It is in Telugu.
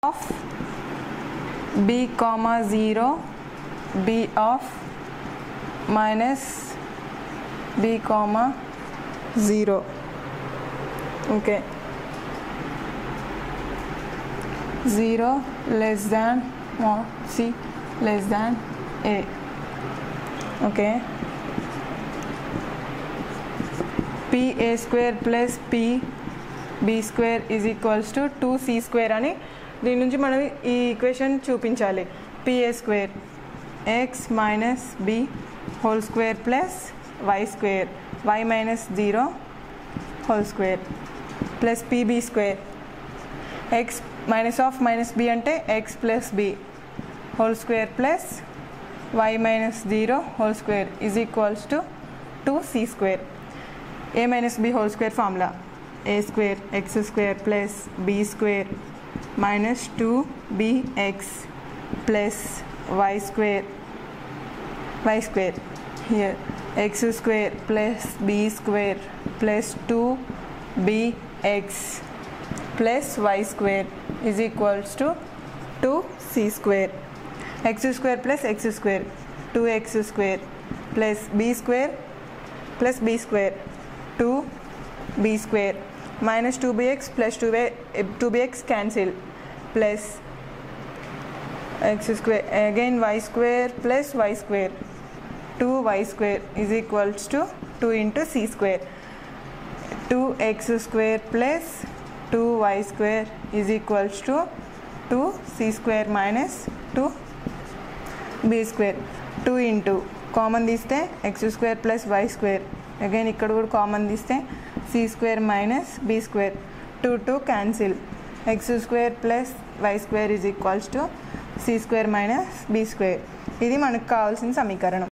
of B comma zero B of minus B comma zero okay zero less than C less than A okay P A square plus P B square is equals to two C square అని దీని నుంచి మనం ఈ ఈక్వేషన్ చూపించాలి PA square X minus B whole square plus Y square Y minus zero whole square plus PB square X minus of minus B అంటే X plus B whole square plus why minus zero whole square is equals to two C square A minus B whole square formula A square X square plus B square minus two BX plus Y square Y square here X square plus B square plus two BX plus Y square is equals to two C square X square plus X square two X square plus B square plus B square two B square minus two BX plus two by two BX cancel plus X square again Y square plus Y square two Y square is equals to two into C square two X square plus two Y square is equals to two C square minus two B square two into common తీస్తే X square plus Y square again ఇక్కడ కూడా కామన్ తీస్తే C square minus B square two two cancel X square plus Y square is equals to C square minus B square ఇది మనకు కావాల్సిన సమీకరణం